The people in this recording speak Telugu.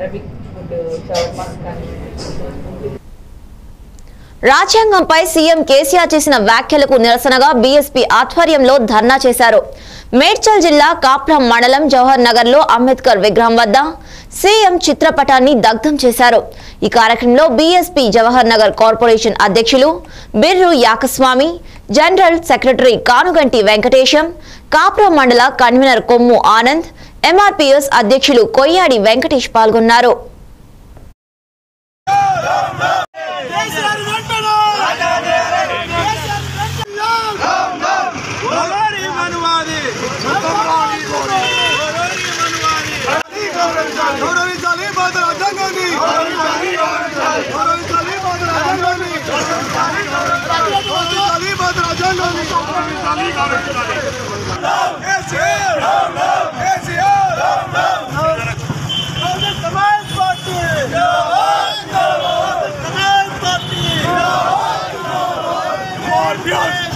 అరబిక్ ఫుడ్ షవర్మాస్ కానీ రాజ్యాంగంపై సీఎం కేసీఆర్ చేసిన వ్యాఖ్యలకు నిరసనగా బీఎస్పీ ఆధ్వర్యంలో ధర్నా చేశారు మేడ్చల్ జిల్లా కాప్రం మండలం జవహర్ నగర్ లో అంబేద్కర్ విగ్రహం వద్ద సీఎం చిత్రపటాన్ని దగ్ధం చేశారు ఈ కార్యక్రమంలో బీఎస్పీ జవహర్ నగర్ కార్పొరేషన్ అధ్యక్షులు బిర్రు యాకస్వామి జనరల్ సెక్రటరీ కానుగంటి వెంకటేశం కాప్రం మండల కన్వీనర్ కొమ్ము ఆనంద్ ఎంఆర్పీఎస్ అధ్యక్షులు కొయ్యాడి వెంకటేష్ పాల్గొన్నారు కేసీఆర్ వెంటనే గోదావరి మనువాది గోదావరి మనువాది గౌరవించాలి భారత రాజ్యాంగాన్ని గౌరవించాలి భారత రాజ్యాంగాన్ని గౌరవించాలి భారత రాజ్యాంగాన్ని KCR KCR Congress Samaj party Samaj party